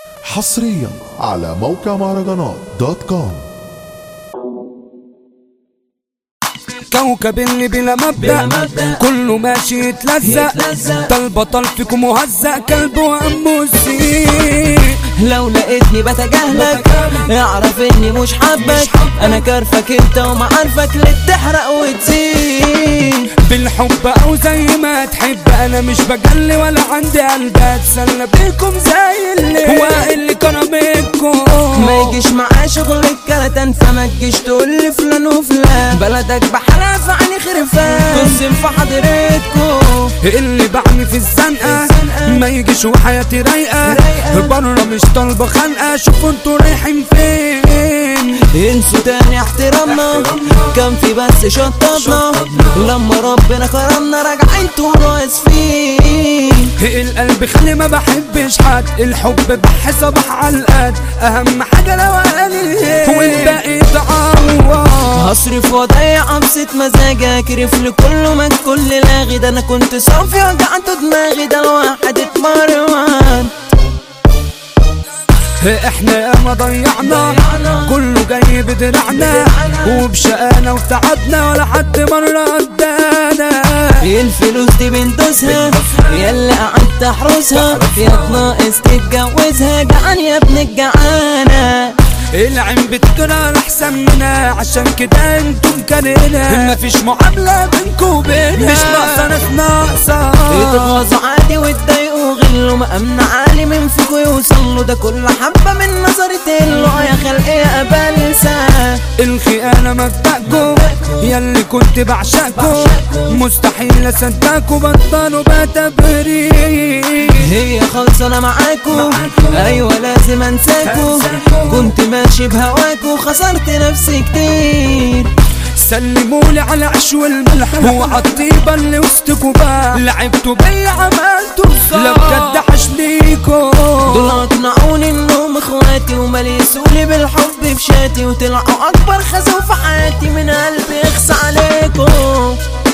حصريا على موقع مهرجانات دوت كوم كوكب اللي بلا مبدأ, كله ماشي يتلزق ده البطل فيكم مهزق كلب وأموسي لو لقيتني بتجاهلك اعرف اني مش حبك انا كارفك انت وما عارفك ليه تحرق وتزيد بالحب او زي ما تحب انا مش بجلي ولا عندي قلب اتسلى بيكم زي اللي هو اللي كرمتكم ما يجيش معاه شغل الكرتان فما تجيش تقول لي فلان وفلان بلدك بحالها في عيني خرفان تقسم في حضرتكم اللي بعمي في الزنقة ما يجيش وحياتي رايقة بره مش طالبة خنقة شوفوا انتوا رايحين فين انسوا تاني احترامنا كان في بس شطبنا لما ربنا كرمنا راجعين تقولوا اسفين القلب خلي ما بحبش حد الحب بح صباح على القد اهم حاجة لو قالي والباقي تعوض هصرف واضيع ابسط مزاجي اكرف لكله ما كل لاغي ده انا كنت صافي وجعت دماغي ده الواحد اتمرمط احنا ياما ضيعنا كله جاي بدرعنا وبشقانا وتعبنا ولا حد مرة قدانا الفلوس دي بندوسها يلا قعدت احرسها يا ناقص تتجوزها جعان يا ابن الجعانه العين بتكره احسن منا عشان كده انتم كارهنا مفيش معاملة بينكم وبينها مش ناقصة ناس ناقصة يتغاظوا عادي ويتضايقوا غلوا مأمن عالي من فيكوا يوصل له ده كل حبة من نظري تقله يا خلق يا بلسة الخيانة مبدأكم ياللي كنت بعشقكم مستحيل اصدقكم بطلوا بتبرير هي خلصانة معاكو ايوه لازم انساكو كنت ماشي بهواكو خسرت نفسي كتير سلمولي على عش والملح وعالطيبة اللي وسطكوا بقى لعبتوا بيا عملتوا الصح لا بجد حشليكوا دول اقنعوني انهم اخواتي ومليسولي بالحب في شاتي وطلعوا اكبر خزو في حياتي من قلبي اخص عليكم